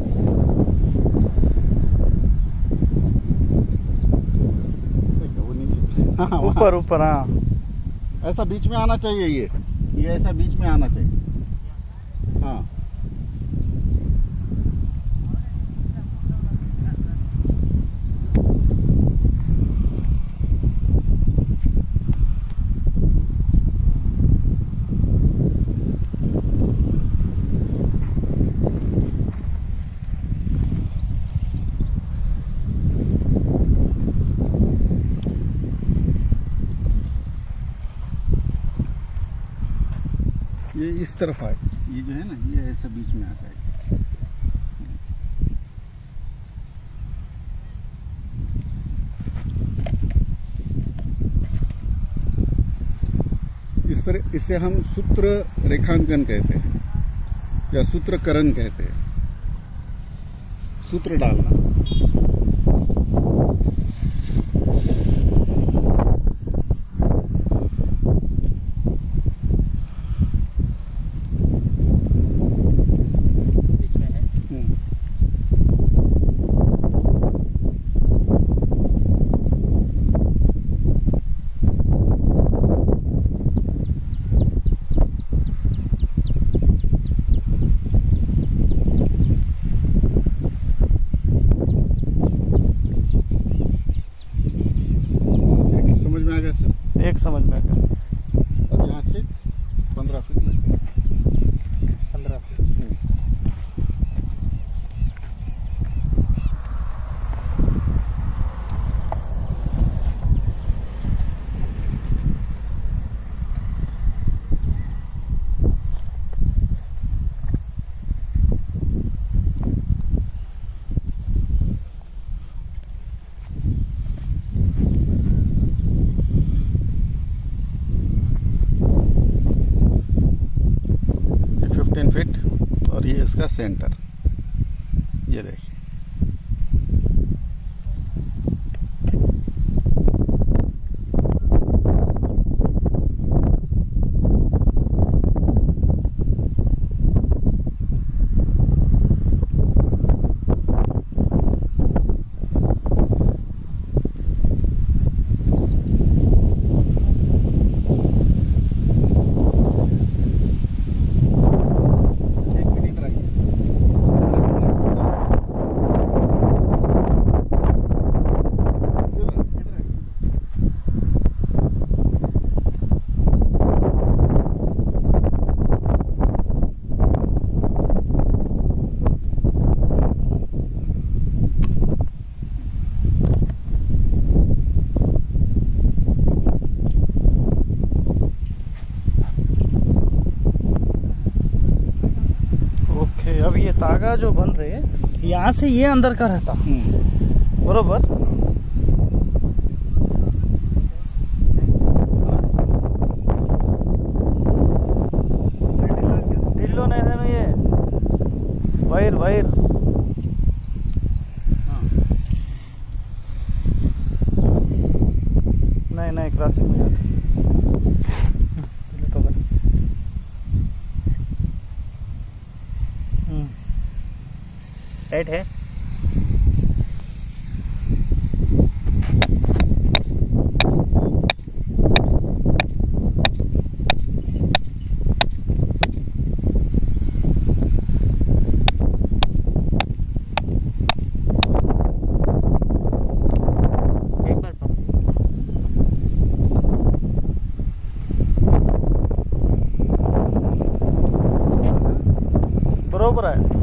देखो, वो नीचे हाँ, वहाँ। ऊपर ऊपर हाँ ऐसा बीच में आना चाहिए ये ये ऐसा बीच में आना चाहिए हाँ ये इस तरफ आए ये जो है ना ये ऐसा बीच में आ जाएगा इस तरह इसे हम सूत्र रेखांकन कहते हैं या सूत्रकरण कहते हैं सूत्र डालना फिट और ये इसका सेंटर ये देखिए एक मिनट इधर आइए इधर इधर आइए ओके अब ये तागा जो बन रहे हैं यहाँ से ये अंदर का रहता बरोबर ढिल्लो नाही ना ये वायर वायर नाही नाही क्रॉसिंग में जाते तुला तो बघ. हम्म. टाइट है एक बार बरोबर आहे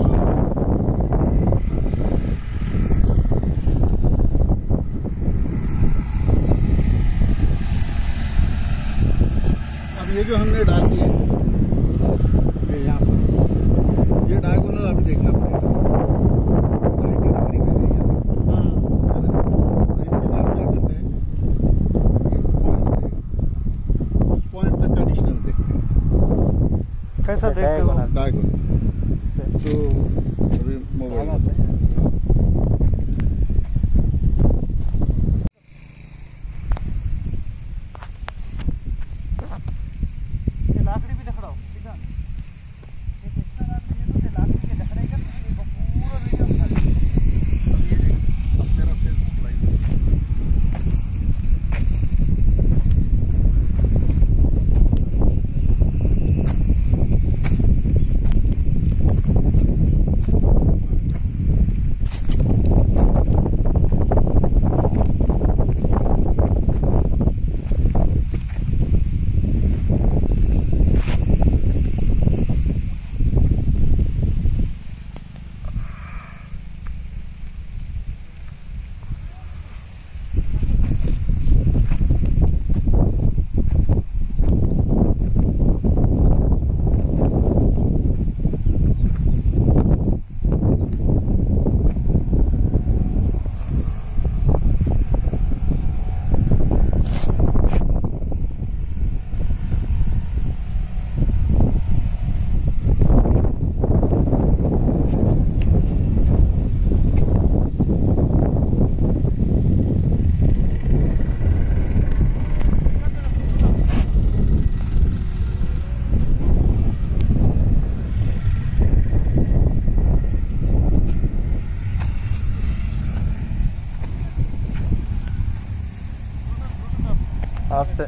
अब ये जो हमने डाल दिए ये यहाँ पर ये डायगोनल अभी देखना पड़ेगा 90 डिग्री का है ये देखो। हम्म. तो इसके बाद क्या करते हैं इस पॉइंट से उस पॉइंट तक का डिस्टेंस देखते हैं कैसा देखते हो डायगोनल तो अभी मोबाइल ते लाकडी बी ढकडाव ठीक आहे एक एक्स्ट्रा लाकडी येतो ते लाकडी के ढकडायचं आणि एक पूरा वीडियो खाली अब ये देखो, अब मेरा फेसबुक लाइव आपसे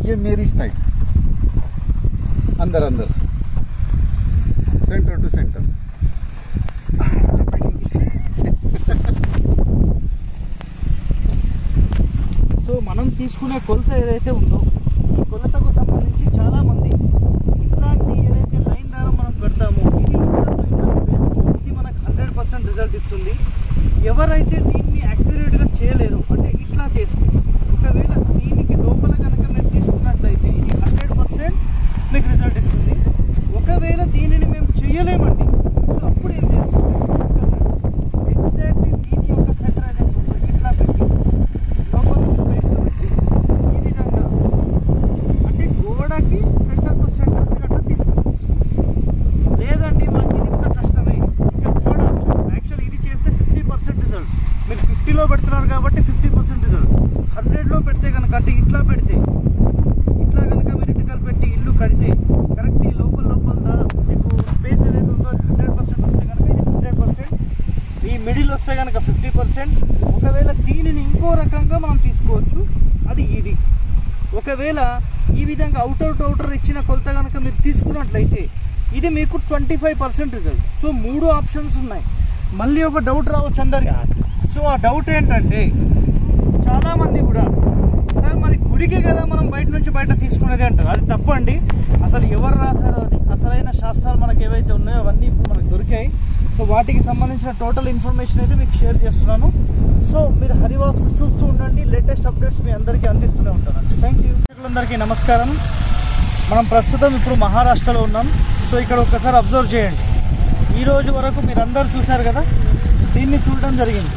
ये मेरी स्टाइल अंदर अंदर से सेंटर टू सेंटर సో మనం తీసుకునే కొలత ఏదైతే ఉందో ఈ కొలతకు సంబంధించి చాలా మంది ఇట్లాంటి ఏదైతే లైన్ ద్వారా మనం పెడతామో ఇది ఇంటర్ టు ఇంటర్ స్పేస్ ఇది మనకు హండ్రెడ్ పర్సెంట్ రిజల్ట్ ఇస్తుంది ఎవరైతే దీన్ని యాక్యురేట్గా చేయలేరు అంటే ఇట్లా చేస్తే ఒకవేళ దీనికి లోపల కనుక మీరు తీసుకున్నట్లయితే ఇది హండ్రెడ్ పర్సెంట్ మీకు రిజల్ట్ ఇస్తుంది ఒకవేళ దీనిని మేము చేయలేమండి సో అప్పుడు ఏం చేయాలి ఎగ్జాక్ట్లీ దీని యొక్క సెంటర్ ఏదైతే ఉందో ఇట్లా పెట్టి లోపల నుంచి బయటకు పెట్టి ఈ విధంగా అంటే గోడకి సెంటర్ టు సెంటర్ మీరు అట్లా తీసుకోవచ్చు లేదండి మాకు ఇది కూడా కష్టమే ఇంకా థర్డ్ ఆప్షన్ యాక్చువల్ ఇది చేస్తే ఫిఫ్టీ పర్సెంట్ రిజల్ట్ మీరు ఫిఫ్టీలో పెడుతున్నారు కాబట్టి ఫిఫ్టీ పర్సెంట్ రిజల్ట్ హండ్రెడ్లో పెడితే కనుక అంటే ఇట్లా పెడితే ఇట్లా కనుక మీరు ఇటుకలు పెట్టి ఇల్లు కడితే కరెక్ట్ ఈ లోపల లోపల దా- మీకు స్పేస్ ఏదైతే ఉందో అది హండ్రెడ్ పర్సెంట్ వస్తే కనుక ఇది హండ్రెడ్ పర్సెంట్ ఈ మిడిల్ వస్తే కనుక ఫిఫ్టీ పర్సెంట్ ఒకవేళ దీనిని ఇంకో రకంగా మనం తీసుకోవచ్చు అది ఇది ఒకవేళ ఈ విధంగా అవుటర్ టు అవుటర్ ఇచ్చిన కొలత కనుక మీరు తీసుకున్నట్లయితే ఇది మీకు twenty five percent result so మూడు ఆప్షన్స్ ఉన్నాయి మళ్ళీ ఒక డౌట్ రావచ్చు అందరికి సో ఆ డౌట్ ఏంటంటే చాలామంది కూడా సార్ మరి గుడికి కదా మనం బయట నుంచి బయట తీసుకునేది అంటారు అది తప్పండి అసలు ఎవరు రాశారో అది అసలైన శాస్త్రాలు మనకి ఏవైతే ఉన్నాయో అవన్నీ ఇప్పుడు మనకు దొరికాయి సో వాటికి సంబంధించిన టోటల్ ఇన్ఫర్మేషన్ అయితే మీకు షేర్ చేస్తున్నాను సో మీరు హరివాస్తు చూస్తూ ఉండండి లేటెస్ట్ అప్డేట్స్ మీ అందరికీ అందిస్తూనే ఉంటాను థ్యాంక్ యూ అందరికీ నమస్కారం మనం ప్రస్తుతం ఇప్పుడు మహారాష్ట్రలో ఉన్నాం సో ఇక్కడ ఒక్కసారి అబ్జర్వ్ చేయండి ఈ రోజు వరకు మీరు అందరు చూశారు కదా దీన్ని చూడడం జరిగింది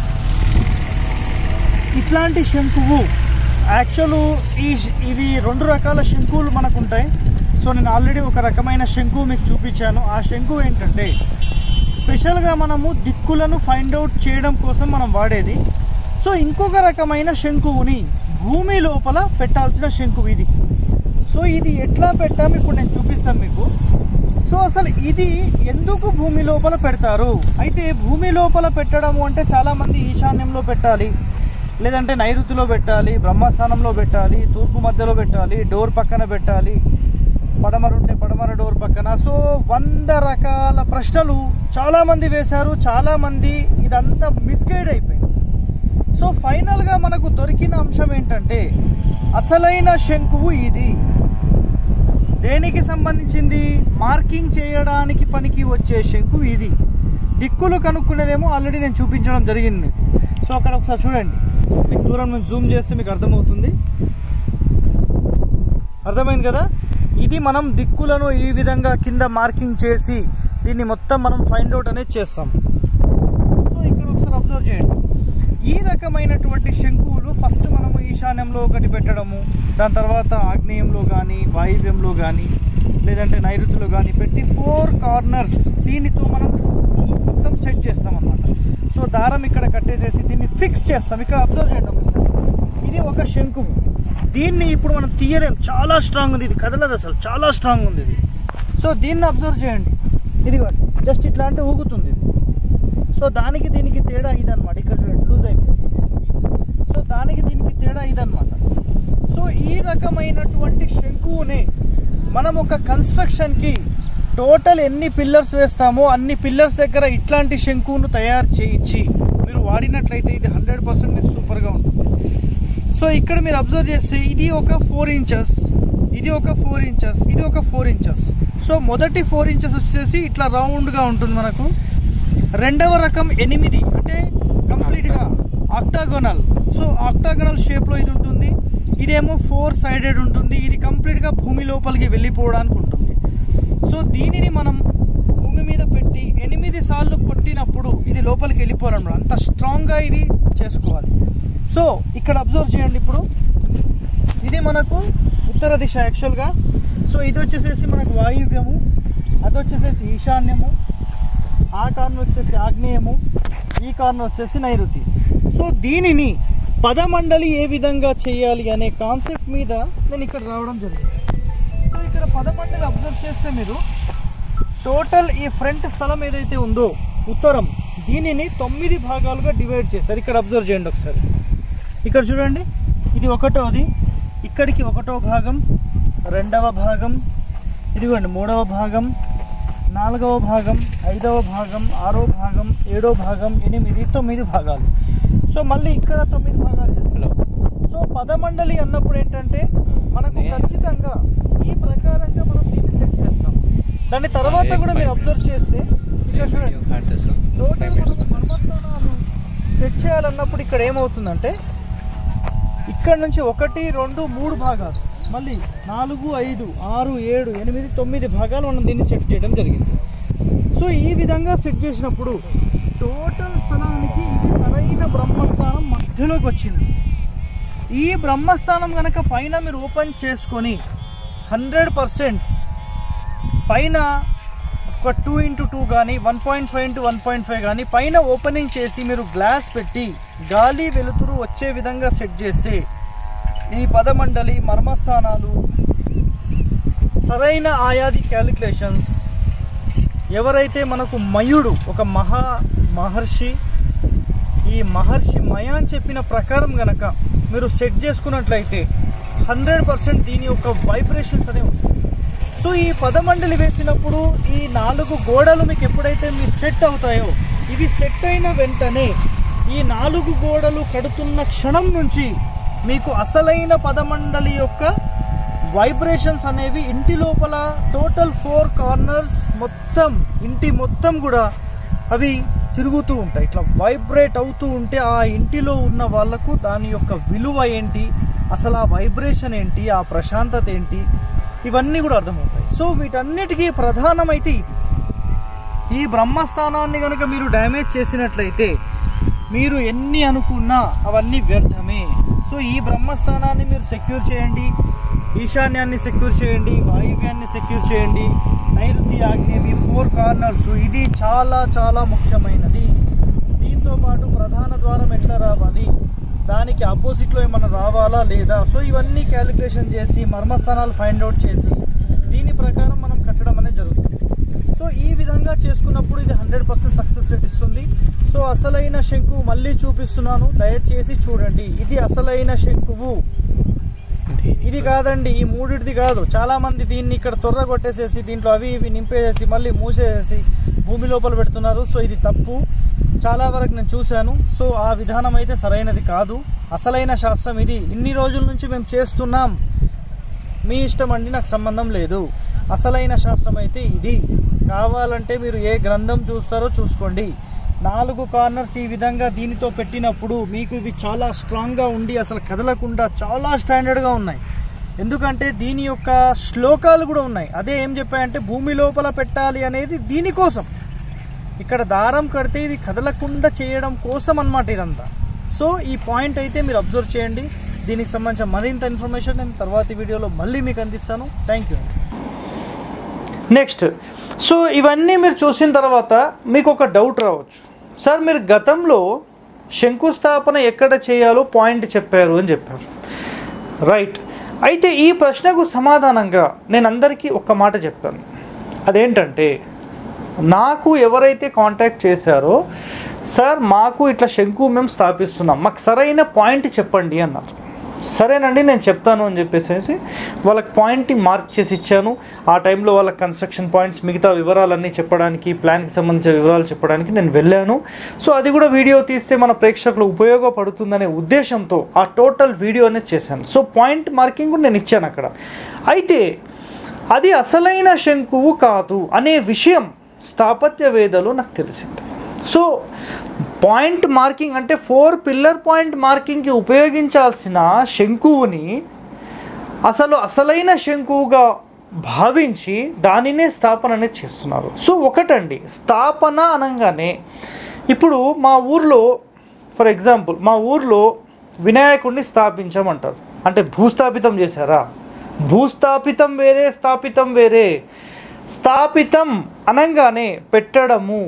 ఇట్లాంటి శంకువు యాక్చువల్ ఈ ఇవి రెండు రకాల శంకువులు మనకు ఉంటాయి సో నేను ఆల్రెడీ ఒక రకమైన శంకువు మీకు చూపించాను ఆ శంకువు ఏంటంటే స్పెషల్గా మనము దిక్కులను ఫైండ్ అవుట్ చేయడం కోసం మనం వాడేది సో ఇంకొక రకమైన శంకువుని భూమి లోపల పెట్టాల్సిన శంకువు ఇది సో ఇది ఎట్లా పెట్టాము ఇప్పుడు నేను చూపిస్తాను మీకు సో అసలు ఇది ఎందుకు భూమి లోపల పెడతారు అయితే భూమి లోపల పెట్టడము అంటే చాలా మంది ఈశాన్యంలో పెట్టాలి లేదంటే నైరుతిలో పెట్టాలి బ్రహ్మస్థానంలో పెట్టాలి తూర్పు మధ్యలో పెట్టాలి డోర్ పక్కన పెట్టాలి పడమర ఉంటే పడమర డోర్ పక్కన సో వంద రకాల ప్రశ్నలు చాలా మంది వేశారు చాలా మంది ఇదంతా మిస్గైడ్ అయిపోయింది సో ఫైనల్ గా మనకు దొరికిన అంశం ఏంటంటే అసలైన శంకువు ఇది దేనికి సంబంధించింది మార్కింగ్ చేయడానికి పనికి వచ్చే శంకు ఇది దిక్కులు కనుక్కునేదేమో ఆల్రెడీ నేను చూపించడం జరిగింది సో అక్కడ ఒకసారి చూడండి మీకు దూరం నుంచి జూమ్ చేస్తే మీకు అర్థమవుతుంది అర్థమైంది కదా ఇది మనం దిక్కులను ఈ విధంగా కింద మార్కింగ్ చేసి దీన్ని మొత్తం మనం ఫైండ్ అవుట్ అనేది చేస్తాం సో ఇక్కడ ఒకసారి అబ్జర్వ్ చేయండి ఈ రకమైనటువంటి శంకువులు ఫస్ట్ మనము ఈశాన్యంలో ఒకటి పెట్టడము దాని తర్వాత ఆగ్నేయంలో కానీ వాయువ్యంలో కానీ లేదంటే నైరుతిలో కానీ పెట్టి ఫోర్ కార్నర్స్ దీనితో మనం మొత్తం సెట్ చేస్తాం అన్నమాట సో దారం ఇక్కడ కట్టేసేసి దీన్ని ఫిక్స్ చేస్తాం ఇక్కడ అబ్జర్వ్ చేయండి ఒకసారి ఇది ఒక శంకువు దీన్ని ఇప్పుడు మనం తీయలేం చాలా స్ట్రాంగ్ ఉంది ఇది కదలదు అసలు చాలా స్ట్రాంగ్ ఉంది ఇది సో దీన్ని అబ్జర్వ్ చేయండి ఇది జస్ట్ ఇట్లా అంటే ఊగుతుంది ఇది సో దానికి దీనికి తేడా ఇదన్నమాట ఇక్కడ చూడండి లూజ్ అయిపోయింది సో దానికి దీనికి తేడా ఇదన్నమాట సో ఈ రకమైనటువంటి శంకువుని మనం ఒక కన్స్ట్రక్షన్కి టోటల్ ఎన్ని పిల్లర్స్ వేస్తామో అన్ని పిల్లర్స్ దగ్గర ఇట్లాంటి శంకువును తయారు చేయించి మీరు వాడినట్లయితే ఇది హండ్రెడ్ పర్సెంట్ మీకు సూపర్గా ఉంటుంది సో ఇక్కడ మీరు అబ్జర్వ్ చేస్తే ఇది ఒక ఫోర్ ఇంచెస్ ఇది ఒక ఫోర్ ఇంచెస్ ఇది ఒక ఫోర్ ఇంచెస్ సో మొదటి ఫోర్ ఇంచెస్ వచ్చేసి ఇట్లా రౌండ్గా ఉంటుంది మనకు రెండవ రకం ఎనిమిది అంటే కంప్లీట్గా ఆక్టాగోనల్ సో ఆక్టాగోనల్ షేప్లో ఇది ఉంటుంది ఇదేమో ఫోర్ సైడెడ్ ఉంటుంది ఇది కంప్లీట్గా భూమి లోపలికి వెళ్ళిపోవడానికి ఉంటుంది సో దీనిని మనం భూమి మీద పెట్టి ఎనిమిది సార్లు కొట్టినప్పుడు ఇది లోపలికి వెళ్ళిపోవాలన్నమాట అంత స్ట్రాంగ్గా ఇది చేసుకోవాలి సో ఇక్కడ అబ్జర్వ్ చేయండి ఇప్పుడు ఇది మనకు ఉత్తర దిశ యాక్చువల్గా సో ఇది వచ్చేసేసి మనకు వాయువ్యము అది వచ్చేసేసి ఈశాన్యము ఆ కార్నర్ వచ్చేసి ఆగ్నేయము ఈ కార్నర్ వచ్చేసి నైరుతి సో దీనిని పదమండలి ఏ విధంగా చేయాలి అనే కాన్సెప్ట్ మీద నేను ఇక్కడ రావడం జరిగింది సో ఇక్కడ పదమండలి అబ్జర్వ్ చేస్తే మీరు టోటల్ ఈ ఫ్రంట్ స్థలం ఏదైతే ఉందో ఉత్తరం దీనిని తొమ్మిది భాగాలుగా డివైడ్ చేశారు ఇక్కడ అబ్జర్వ్ చేయండి ఒకసారి ఇక్కడ చూడండి ఇది ఒకటోది ఇక్కడికి ఒకటో భాగం రెండవ భాగం ఇదిగోండి మూడవ భాగం నాలుగవ భాగం ఐదవ భాగం ఆరో భాగం ఏడో భాగం ఎనిమిది తొమ్మిది భాగాలు సో మళ్ళీ ఇక్కడ తొమ్మిది భాగాలు చేస్తున్నాం సో పదమండలి అన్నప్పుడు ఏంటంటే మనకు ఖచ్చితంగా ఈ ప్రకారంగా మనం దీన్ని సెట్ చేస్తాం దాని తర్వాత కూడా మీరు అబ్జర్వ్ చేస్తే ఇక్కడ చూడండి టోటల్ మనకు మర్మస్థానాలు సెట్ చేయాలన్నప్పుడు ఇక్కడ ఏమవుతుందంటే ఇక్కడ నుంచి ఒకటి రెండు మూడు భాగాలు మళ్ళీ నాలుగు ఐదు ఆరు ఏడు ఎనిమిది తొమ్మిది భాగాలు మనం దీన్ని సెట్ చేయడం జరిగింది సో ఈ విధంగా సెట్ చేసినప్పుడు టోటల్ స్థలానికి ఇది సరైన బ్రహ్మస్థానం మధ్యలోకి వచ్చింది ఈ బ్రహ్మస్థానం కనుక పైన మీరు ఓపెన్ చేసుకొని హండ్రెడ్ పర్సెంట్ పైన ఒక టూ ఇంటూ టూ కానీ one point five into one point five కానీ పైన ఓపెనింగ్ చేసి మీరు గ్లాస్ పెట్టి గాలి వెలుతురు వచ్చే విధంగా సెట్ చేస్తే ఈ పదమండలి మర్మస్థానాలు సరైన ఆయాది క్యాలిక్యులేషన్స్ ఎవరైతే మనకు మయుడు ఒక మహా మహర్షి ఈ మహర్షి మయ అని చెప్పిన ప్రకారం గనక మీరు సెట్ చేసుకున్నట్లయితే హండ్రెడ్ పర్సెంట్ దీని యొక్క వైబ్రేషన్స్ అనేవి వస్తాయి సో ఈ పదమండలి వేసినప్పుడు ఈ నాలుగు గోడలు మీకు ఎప్పుడైతే మీ సెట్ అవుతాయో ఇవి సెట్ అయిన వెంటనే ఈ నాలుగు గోడలు కడుతున్న క్షణం నుంచి మీకు అసలైన పదమండలి యొక్క వైబ్రేషన్స్ అనేవి ఇంటి లోపల టోటల్ ఫోర్ కార్నర్స్ మొత్తం ఇంటి మొత్తం కూడా అవి తిరుగుతూ ఉంటాయి ఇట్లా వైబ్రేట్ అవుతూ ఉంటే ఆ ఇంటిలో ఉన్న వాళ్ళకు దాని యొక్క విలువ ఏంటి అసలు ఆ వైబ్రేషన్ ఏంటి ఆ ప్రశాంతత ఏంటి ఇవన్నీ కూడా అర్థమవుతాయి సో వీటన్నిటికీ ప్రధానమైతే ఇది ఈ బ్రహ్మస్థానాన్ని కనుక మీరు డ్యామేజ్ చేసినట్లయితే మీరు ఎన్ని అనుకున్నా అవన్నీ వ్యర్థమే సో ఈ బ్రహ్మస్థానాన్ని మీరు సెక్యూర్ చేయండి ఈశాన్యాన్ని సెక్యూర్ చేయండి వాయువ్యాన్ని సెక్యూర్ చేయండి నైరుతి ఆగ్నేవి ఫోర్ కార్నర్స్ ఇది చాలా చాలా ముఖ్యమైనది దీంతో పాటు ప్రధాన ద్వారం ఎట్లా రావాలి దానికి ఆపోజిట్లో ఏమైనా రావాలా లేదా సో ఇవన్నీ క్యాలిక్యులేషన్ చేసి మర్మస్థానాలు ఫైండ్ అవుట్ చేసి దీని ప్రకారం మనం కట్టడం అనేది జరుగుతుంది సో ఈ విధంగా చేసుకున్నప్పుడు ఇది హండ్రెడ్ పర్సెంట్ సక్సెస్ రేట్ ఇస్తుంది సో అసలైన శంకువు మళ్ళీ చూపిస్తున్నాను దయచేసి చూడండి ఇది అసలైన శంకువు ఇది కాదండి ఈ మూడిటిది కాదు చాలా మంది దీన్ని ఇక్కడ తొర్ర కొట్టేసేసి దీంట్లో అవి ఇవి నింపేసేసి మళ్ళీ మూసేసేసి భూమి లోపల పెడుతున్నారు సో ఇది తప్పు చాలా వరకు నేను చూశాను సో ఆ విధానం అయితే సరైనది కాదు అసలైన శాస్త్రం ఇది ఇన్ని రోజుల నుంచి మేము చేస్తున్నాం మీ ఇష్టం అండి నాకు సంబంధం లేదు అసలైన శాస్త్రం అయితే ఇది కావాలంటే మీరు ఏ గ్రంథం చూస్తారో చూసుకోండి నాలుగు కార్నర్స్ ఈ విధంగా దీనితో పెట్టినప్పుడు మీకు ఇవి చాలా స్ట్రాంగ్గా ఉండి అసలు కదలకుండా చాలా స్టాండర్డ్గా ఉన్నాయి ఎందుకంటే దీని యొక్క శ్లోకాలు కూడా ఉన్నాయి అదే ఏం చెప్పాయంటే భూమి లోపల పెట్టాలి అనేది దీనికోసం ఇక్కడ దారం కడితే ఇది కదలకుండా చేయడం కోసం అన్నమాట ఇదంతా సో ఈ పాయింట్ అయితే మీరు అబ్జర్వ్ చేయండి దీనికి సంబంధించిన మరింత ఇన్ఫర్మేషన్ నేను తర్వాతి వీడియోలో మళ్ళీ మీకు అందిస్తాను థ్యాంక్ యూ నెక్స్ట్ సో ఇవన్నీ మీరు చూసిన తర్వాత మీకు ఒక డౌట్ రావచ్చు సార్ మీరు గతంలో శంకుస్థాపన ఎక్కడ చేయాలో పాయింట్ చెప్పారు అని చెప్పారు రైట్ అయితే ఈ ప్రశ్నకు సమాధానంగా నేను అందరికీ ఒక మాట చెప్పాను అదేంటంటే నాకు ఎవరైతే కాంటాక్ట్ చేశారో సార్ మాకు ఇట్లా శంకు మేము స్థాపిస్తున్నాం మాకు సరైన పాయింట్ చెప్పండి అన్నారు సరేనండి నేను చెప్తాను అని చెప్పేసి వాళ్ళకి పాయింట్ మార్క్ చేసి ఇచ్చాను ఆ టైంలో వాళ్ళ కన్స్ట్రక్షన్ పాయింట్స్ మిగతా వివరాలన్నీ చెప్పడానికి ప్లాన్కి సంబంధించిన వివరాలు చెప్పడానికి నేను వెళ్ళాను సో అది కూడా వీడియో తీస్తే మన ప్రేక్షకులు ఉపయోగపడుతుందనే ఉద్దేశంతో ఆ టోటల్ వీడియో అనేది చేశాను సో పాయింట్ మార్కింగ్ కూడా నేను ఇచ్చాను అక్కడ అయితే అది అసలైన శంకువు కాదు అనే విషయం స్థాపత్య వేదలో నాకు తెలిసింది సో పాయింట్ మార్కింగ్ అంటే ఫోర్ పిల్లర్ పాయింట్ మార్కింగ్కి ఉపయోగించాల్సిన శంకువుని అసలు అసలైన శంకువుగా భావించి దానినే స్థాపన అనేది చేస్తున్నారు సో ఒకటండి స్థాపన అనగానే ఇప్పుడు మా ఊర్లో ఫర్ ఎగ్జాంపుల్ మా ఊర్లో వినాయకుడిని స్థాపించామంటారు అంటే భూస్థాపితం చేశారా భూస్థాపితం వేరే స్థాపితం వేరే స్థాపితం అనగానే పెట్టడము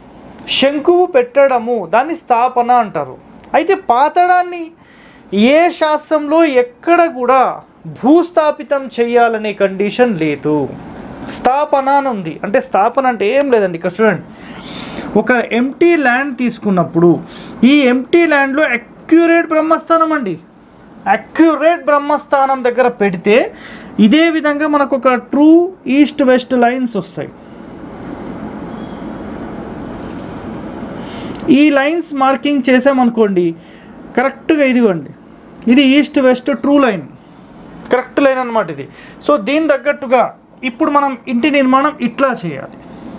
శంకువు పెట్టడము దాన్ని స్థాపన అంటారు అయితే పాతడాన్ని ఏ శాస్త్రంలో ఎక్కడ కూడా భూస్థాపితం చేయాలనే కండిషన్ లేదు స్థాపన అని ఉంది అంటే స్థాపన అంటే ఏం లేదండి ఇక్కడ చూడండి ఒక ఎంటీ ల్యాండ్ తీసుకున్నప్పుడు ఈ ఎంటీ ల్యాండ్లో అక్యురేట్ బ్రహ్మస్థానం అండి అక్యురేట్ బ్రహ్మస్థానం దగ్గర పెడితే ఇదే విధంగా మనకు ఒక ట్రూ ఈస్ట్ వెస్ట్ లైన్స్ వస్తాయి ఈ లైన్స్ మార్కింగ్ చేసామనుకోండి కరెక్ట్గా ఇదిగోండి ఇది east west true line correct line అనమాట ఇది సో దీని తగ్గట్టుగా ఇప్పుడు మనం ఇంటి నిర్మాణం ఇట్లా చేయాలి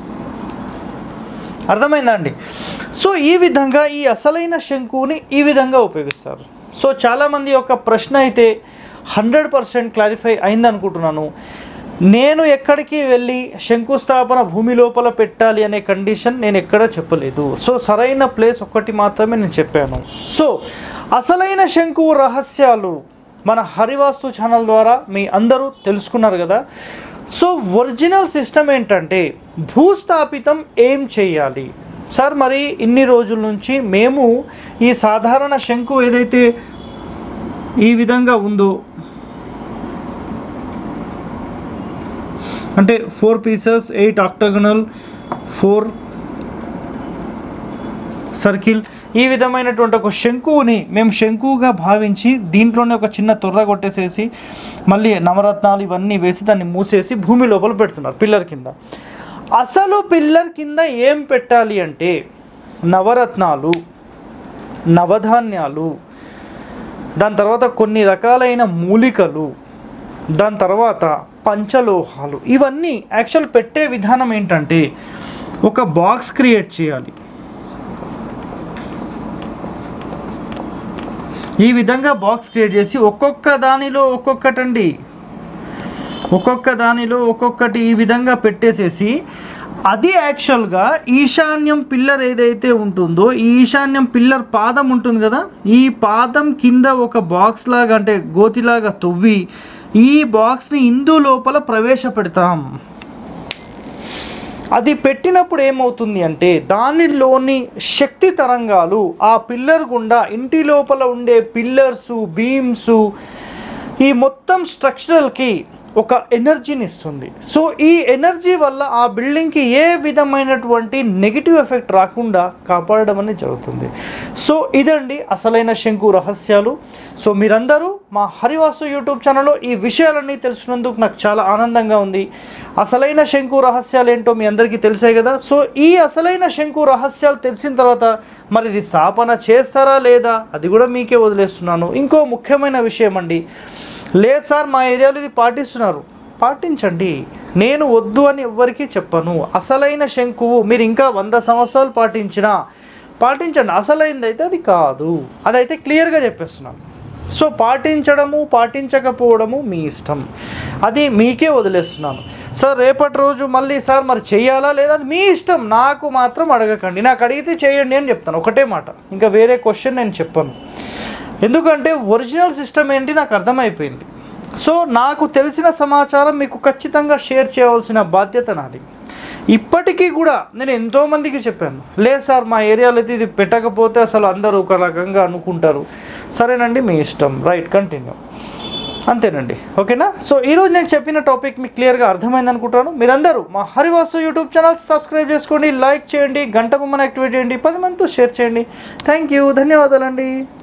అర్థమైందా అండి సో ఈ విధంగా ఈ అసలైన శంకువుని ఈ విధంగా ఉపయోగిస్తారు సో చాలామంది యొక్క ప్రశ్న అయితే హండ్రెడ్ పర్సెంట్ క్లారిఫై అయింది అనుకుంటున్నాను నేను ఎక్కడికి వెళ్ళి శంకుస్థాపన భూమి లోపల పెట్టాలి అనే కండిషన్ నేను ఎక్కడ చెప్పలేదు సో సరైన ప్లేస్ ఒక్కటి మాత్రమే నేను చెప్పాను సో అసలైన శంకువు రహస్యాలు మన హరివాస్తు ఛానల్ ద్వారా మీ అందరూ తెలుసుకున్నారు కదా సో ఒరిజినల్ సిస్టమ్ ఏంటంటే భూస్థాపితం ఏం చేయాలి సార్ మరి ఇన్ని రోజుల నుంచి మేము ఈ సాధారణ శంకు ఏదైతే ఈ విధంగా ఉందో అంటే four pieces eight octagonal four circle ఈ విధమైనటువంటి ఒక శంకువుని మేము శంకువుగా భావించి దీంట్లోనే ఒక చిన్న తొర్ర కొట్టేసేసి మళ్ళీ నవరత్నాలు ఇవన్నీ వేసి దాన్ని మూసేసి భూమి లోపల పెడుతున్నారు పిల్లర్ కింద అసలు పిల్లర్ కింద ఏం పెట్టాలి అంటే నవరత్నాలు నవధాన్యాలు దాని తర్వాత కొన్ని రకాలైన మూలికలు దాని తర్వాత పంచలోహాలు ఇవన్నీ యాక్చువల్ పెట్టే విధానం ఏంటంటే ఒక బాక్స్ క్రియేట్ చేయాలి ఈ విధంగా బాక్స్ క్రియేట్ చేసి ఒక్కొక్క దానిలో ఒక్కొక్కటండి ఒక్కొక్క దానిలో ఒక్కొక్కటి ఈ విధంగా పెట్టేసేసి అది యాక్చువల్గా ఈశాన్యం పిల్లర్ ఏదైతే ఉంటుందో ఈ ఈశాన్యం పిల్లర్ పాదం ఉంటుంది కదా ఈ పాదం కింద ఒక బాక్స్ లాగా అంటే గోతిలాగా తవ్వి ఈ బాక్స్ని ఇందు లోపల ప్రవేశపెడతాం అది పెట్టినప్పుడు ఏమవుతుంది అంటే దానిలోని శక్తి తరంగాలు ఆ పిల్లర్ గుండా ఇంటి లోపల ఉండే పిల్లర్సు బీమ్సు ఈ మొత్తం స్ట్రక్చరల్కి ఒక ఎనర్జీని ఇస్తుంది సో ఈ ఎనర్జీ వల్ల ఆ బిల్డింగ్కి ఏ విధమైనటువంటి నెగిటివ్ ఎఫెక్ట్ రాకుండా కాపాడడం అనేది జరుగుతుంది సో ఇదండి అసలైన శంకు రహస్యాలు సో మీరందరూ మా హరివాసు యూట్యూబ్ ఛానల్లో ఈ విషయాలన్నీ తెలుసుకున్నందుకు నాకు చాలా ఆనందంగా ఉంది అసలైన శంకు రహస్యాలు ఏంటో మీ అందరికీ తెలిసాయి కదా సో ఈ అసలైన శంకు రహస్యాలు తెలిసిన తర్వాత మరి ఇది స్థాపన చేస్తారా లేదా అది కూడా మీకే వదిలేస్తున్నాను ఇంకో ముఖ్యమైన విషయం అండి లేదు సార్ మా ఏరియాలో ఇది పాటిస్తున్నారు పాటించండి నేను వద్దు అని ఎవ్వరికీ చెప్పను అసలైన శంకువు మీరు ఇంకా వంద సంవత్సరాలు పాటించినా పాటించండి అసలైంది అయితే అది కాదు అదైతే క్లియర్గా చెప్పేస్తున్నాను సో పాటించడము పాటించకపోవడము మీ ఇష్టం అది మీకే వదిలేస్తున్నాను సార్ రేపటి రోజు మళ్ళీ సార్ మరి చేయాలా లేదా అది మీ ఇష్టం నాకు మాత్రం అడగకండి నాకు అడిగితే చేయండి అని చెప్తాను ఒకటే మాట ఇంకా వేరే క్వశ్చన్ నేను చెప్పను ఎందుకంటే ఒరిజినల్ సిస్టమ్ ఏంటి నాకు అర్థమైపోయింది సో నాకు తెలిసిన సమాచారం మీకు ఖచ్చితంగా షేర్ చేయవలసిన బాధ్యత నాది ఇప్పటికీ కూడా నేను ఎంతోమందికి చెప్పాను లేదు సార్ మా ఏరియాలో అయితే ఇది పెట్టకపోతే అసలు అందరూ ఒక రకంగా అనుకుంటారు సరేనండి మీ ఇష్టం రైట్ కంటిన్యూ అంతేనండి ఓకేనా సో ఈరోజు నేను చెప్పిన టాపిక్ మీకు క్లియర్గా అర్థమైంది అనుకుంటాను మీరందరూ మా హరివాసు యూట్యూబ్ ఛానల్ సబ్స్క్రైబ్ చేసుకోండి లైక్ చేయండి గంట బొమ్మను యాక్టివేట్ చేయండి పది మందితో షేర్ చేయండి థ్యాంక్ యూ ధన్యవాదాలండి